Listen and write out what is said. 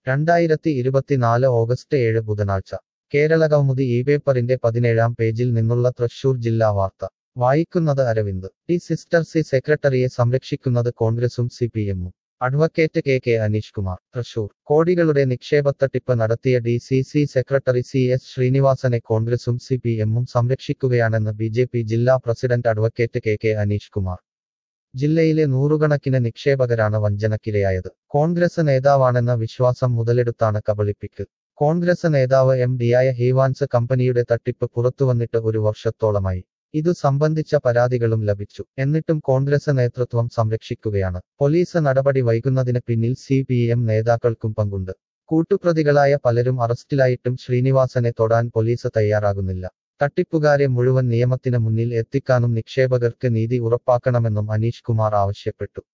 രണ്ടായിരത്തി ഇരുപത്തിനാല് ഓഗസ്റ്റ് ഏഴ് ബുധനാഴ്ച കേരളകൗമുദി ഈ പേപ്പറിന്റെ പതിനേഴാം പേജിൽ നിന്നുള്ള തൃശൂർ ജില്ലാ വാർത്ത വായിക്കുന്നത് അരവിന്ദ് ടി സിസ്റ്റർ സി സെക്രട്ടറിയെ സംരക്ഷിക്കുന്നത് കോൺഗ്രസും സി പി എമ്മും advocate K K Aneesh Kumar Thrissur കോടികളുടെ നിക്ഷേപത്തട്ടിപ്പ് നടത്തിയ D C C secretary C S ശ്രീനിവാസനെ കോൺഗ്രസും സി പി എമ്മും സംരക്ഷിക്കുകയാണെന്ന് ബി ജെ പി ജില്ലാ president advocate K K Aneesh Kumar ജില്ലയിലെ നൂറുകണക്കിന് നിക്ഷേപകരാണ് വഞ്ചനക്കിരയായത് കോൺഗ്രസ് നേതാവാണെന്ന വിശ്വാസം മുതലെടുത്താണ് കബളിപ്പിക്ക് കോൺഗ്രസ് നേതാവ് എം ഡിയായ ഹീവാൻസ് കമ്പനിയുടെ തട്ടിപ്പ് പുറത്തുവന്നിട്ട് ഒരു വർഷത്തോളമായി ഇതു സംബന്ധിച്ച പരാതികളും ലഭിച്ചു എന്നിട്ടും കോൺഗ്രസ് നേതൃത്വം സംരക്ഷിക്കുകയാണ് പോലീസ് നടപടി വൈകുന്നതിന് പിന്നിൽ സി പി എം നേതാക്കൾക്കും പങ്കുണ്ട് കൂട്ടുപ്രതികളായ പലരും അറസ്റ്റിലായിട്ടും ശ്രീനിവാസനെ തൊടാൻ പോലീസ് തയ്യാറാകുന്നില്ല തട്ടിപ്പുകാരെ മുഴുവൻ നിയമത്തിന് മുന്നിൽ എത്തിക്കാനും നിക്ഷേപകർക്ക് നീതി ഉറപ്പാക്കണമെന്നും അനീഷ് കുമാർ ആവശ്യപ്പെട്ടു